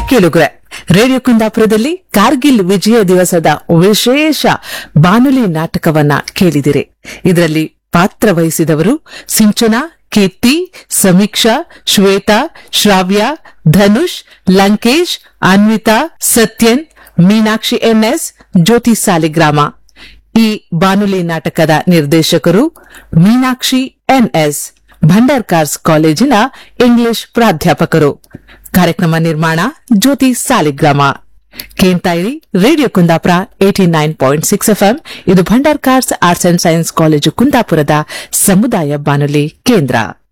ಕೇಳುಗ್ರೆ radio ಕುಂದಾಪುರದಲ್ಲಿ ಕಾರ್ಗಿಲ್ ವಿಜಯ ದಿವಸದ ವಿಶೇಷ ಬಾನುಲಿ ನಾಟಕವನ್ನ ಕೇಳಿದಿರಿ ಇದರಲ್ಲಿ ಪಾತ್ರ ವಹಿಸಿದವರು ಸಿಂಚನಾ ಕೀರ್ತಿ ಸಮೀಕ್ಷಾ ಶ್ವೇತಾ ಶ್ರಾವ್ಯ ಧನುಷ್ ಲಂಕೇಶ್ ಅನ್ವಿತಾ ಸತ್ಯನ್ ಮೀನಾಕ್ಷಿ ಎನ್ಎಸ್ ಜ್ಯೋತಿ ಸಾಲಿಗ್ರಾಮ ಈ ಬಾನುಲಿ ನಾಟಕದ ನಿರ್ದೇಶಕರು ಮೀನಾಕ್ಷಿ ಎನ್ಎಸ್ ಭಂಡಾರ್ಕಾರ್ಸ್ ಕಾಲೇಜಿನ ಇಂಗ್ಲಿಷ್ ಪ್ರಾಧ್ಯಾಪಕರು ಕಾರ್ಯಕ್ರಮ ನಿರ್ಮಾಣ ಜ್ಯೋತಿ ಸಾಲಿಗ್ರಾಮ ಕೇಳ್ತಾ ಇರಿ radio Kundapura eighty nine point six FM ಇದು Bhandarkars arts and science college ಕುಂದಾಪುರದ ಸಮುದಾಯ ಬಾನುಲಿ ಕೇಂದ್ರ